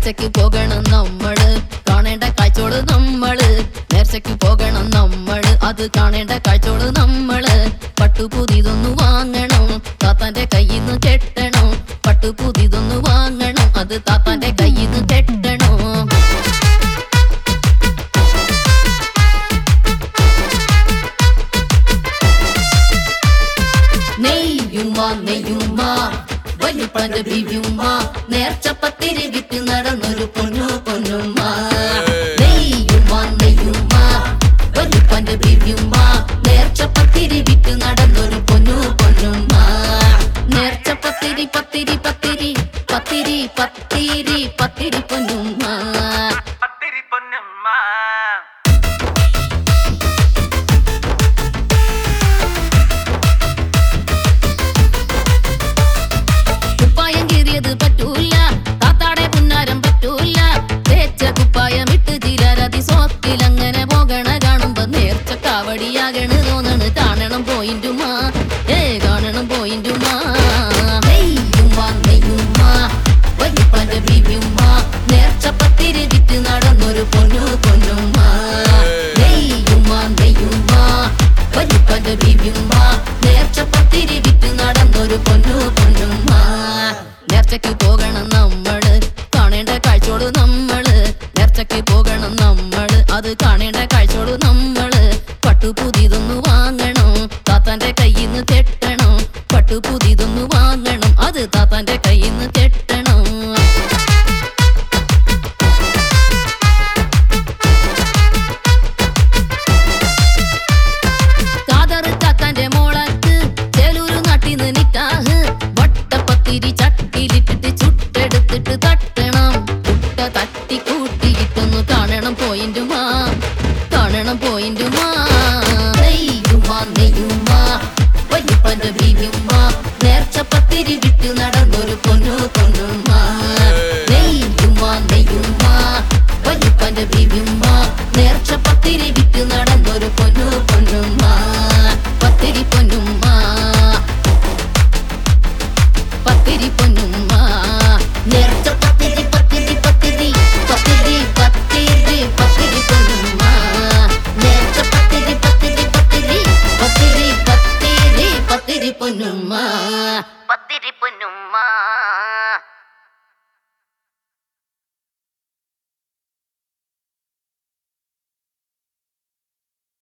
നേർച്ചയ്ക്ക് പോകണം നമ്മള് കാണേണ്ട കാഴ്ചോട് നമ്മള് നേർച്ചയ്ക്ക് പോകണം നമ്മള് അത് കാണേണ്ട കാഴ്ചോട് നമ്മള് പട്ടുപുതിതൊന്നു വാങ്ങണം താത്താന്റെ കയ്യിന്ന് കെട്ടണം പട്ടുപുതിതൊന്നു വാങ്ങണം അത് താത്താന്റെ കയ്യിന്ന് കെട്ടണം നെയ്യുമ്മ നെയ്യുമ്മ വല്യപ്പന്റെ ബിബിയുമ്മ നേർച്ചപ്പത്തിരി വിറ്റ് നടന്നൊരു പൊന്നു പൊന്നുമ്മ നെയ്യുമ്മ നെയ്യുമ്മ വല്യപ്പന്റെ ബിബിയുമ്മ നേർച്ചപ്പത്തിരി വിറ്റ് നടന്നൊരു പൊന്നു പൊന്നുമ്മ നേർച്ചപ്പത്തിരി പത്തിരി പത്തിരി പത്തിരി പത്തിരി പത്തിരി പൊന്നുമ്മ പത്തിരി പൊന്നമ്മ കുപ്പായം കീറിയത് പറ്റൂല താത്താടെ പുന്നാരം പറ്റൂല തേച്ച കുപ്പായം ഇട്ട് ചിലരതി സോക്കിൽ അങ്ങനെ പോകണ കാണുമ്പോ നേർച്ച കാവടിയാകണ് തോന്നണ് കാണണം പോയിന്റുമാ ഏ കാണണം പോയിന്റുമാ നെയ്യുമ്മ നെയ്യുമ്മ വല്യപ്പന്റെ ബീവിയുമ്മ നേർച്ച പത്തിരി വിറ്റ് നടന്നൊരു പൊന്നു പൊന്നുമ്മ നെയ്യുമ്മ നെയ്യുമ്മ വല്യപ്പന്റെ ബീവിയുമ്മ നേർച്ച പത്തിരി വിറ്റ് നടന്നൊരു പൊന്നു പൊന്നുമ്മ നേർച്ചയ്ക്ക് പോകണം നമ്മള് കാണേണ്ട കാഴ്ചോട് നമ്മള് നേർച്ചയ്ക്ക് പോകണം നമ്മള് അത് കാണേണ്ട കാഴ്ചോട് നമ്മള് പട്ടുപുതിതൊന്നു വാങ്ങണം താത്താന്റെ കയ്യിന്ന് കെട്ടണം പട്ടുപുതിതൊന്നു വാങ്ങണം അത് താത്താന്റെ കയ്യിന്ന് കെട്ടണം കാതറ് കാക്കാന്റെ മോളക്ക് ചേലൂരു നാട്ടിന്ന് നിക്കാഹ് വട്ടപ്പത്തിരി ചട്ടിയിലിട്ടിട്ട് ചുട്ടെടുത്തിട്ട് തട്ടണം മുട്ട തട്ടി കൂട്ടിയിട്ടൊന്ന് കാണണം പോയിന്റുമാ കാണണം പോയിന്റുമാ നെയ്യുമാ നെയ്യുമാ വല്യപ്പന്റെ ബീവിയുമ്മ നേർച്ച പത്തിരി വിട്ട് നടന്നൊരു പൊന്നു പൊന്നുമ്മ നെയ്യുമാ നെയ്യുമാ വല്യപ്പന്റെ ബീവിയുമ്മ നേർച്ച പത്തിരി വിട്ട് നടന്നൊരു പൊന്നു പൊന്നുമ്മ പത്തിരി പൊന്നുമ്മ പത്തിരി പൊന്നുമ്മ നേർച്ച പത്തിരി പത്തിരി പത്തിരി പത്തിരി പത്തിരി പത്തിരി പൊന്നുമ്മ നേർച്ച പത്തിരി പത്തിരി പത്തിരി പത്തിരി പത്തിരി പത്തിരി പൊന്നുമ്മ പത്തിരി പൊന്നുമ്മ